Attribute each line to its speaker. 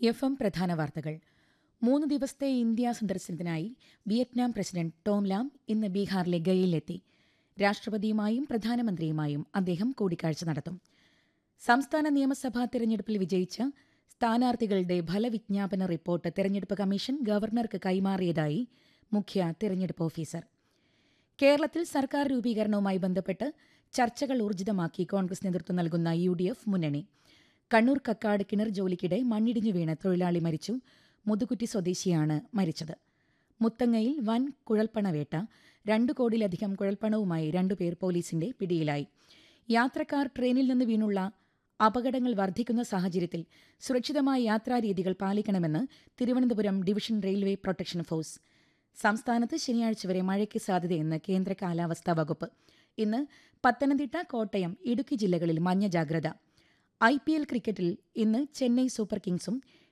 Speaker 1: F M പ്രധാന വാർത്തകൾ മൂന്ന് ദിവസത്തെ ഇന്ത്യ സന്ദർശനത്തിനായി വിയറ്റ്നാം പ്രസിഡന്റ് ടോം ലാം ഇന്ന് ബീഹാറിലെ ഗയയിലെത്തി രാഷ്ട്രപതിയുമായും പ്രധാനമന്ത്രിയുമായും അദ്ദേഹം കൂടിക്കാഴ്ച നടത്തും സംസ്ഥാന നിയമസഭാ തെരഞ്ഞെടുപ്പിൽ വിജയിച്ച സ്ഥാനാർത്ഥികളുടെ ഫലവിജ്ഞാപന റിപ്പോർട്ട് തെരഞ്ഞെടുപ്പ് കമ്മീഷൻ ഗവർണർക്ക് കൈമാറിയതായി മുഖ്യ തെരഞ്ഞെടുപ്പ് ഓഫീസർ കേരളത്തിൽ സർക്കാർ രൂപീകരണവുമായി ബന്ധപ്പെട്ട് ചർച്ചകൾ ഊർജിതമാക്കി കോൺഗ്രസ് നേതൃത്വം നൽകുന്ന യു ഡി എഫ് മുന്നണി കണ്ണൂർ കക്കാട് കിണർ ജോലിക്കിടെ മണ്ണിടിഞ്ഞു വീണ് തൊഴിലാളി മരിച്ചു മുതുകുറ്റി സ്വദേശിയാണ് മരിച്ചത് മുത്തങ്ങയിൽ വൻ കുഴൽപ്പണവേട്ട രണ്ടു കോടിയിലധികം കുഴൽപ്പണവുമായി രണ്ടുപേർ പോലീസിന്റെ പിടിയിലായി യാത്രക്കാർ ട്രെയിനിൽ നിന്ന് വീണുള്ള അപകടങ്ങൾ വർദ്ധിക്കുന്ന സാഹചര്യത്തിൽ സുരക്ഷിതമായ യാത്രാരീതികൾ പാലിക്കണമെന്ന് Thiruvananthapuram division railway protection force സംസ്ഥാനത്ത് ശനിയാഴ്ച വരെ മഴയ്ക്ക് സാധ്യതയെന്ന് കേന്ദ്ര കാലാവസ്ഥാ വകുപ്പ് ഇന്ന് പത്തനംതിട്ട കോട്ടയം ഇടുക്കി ജില്ലകളിൽ മഞ്ഞ ജാഗ്രത ഐ പി എൽ ക്രിക്കറ്റിൽ ഇന്ന് ചെന്നൈ സൂപ്പർ കിങ്സും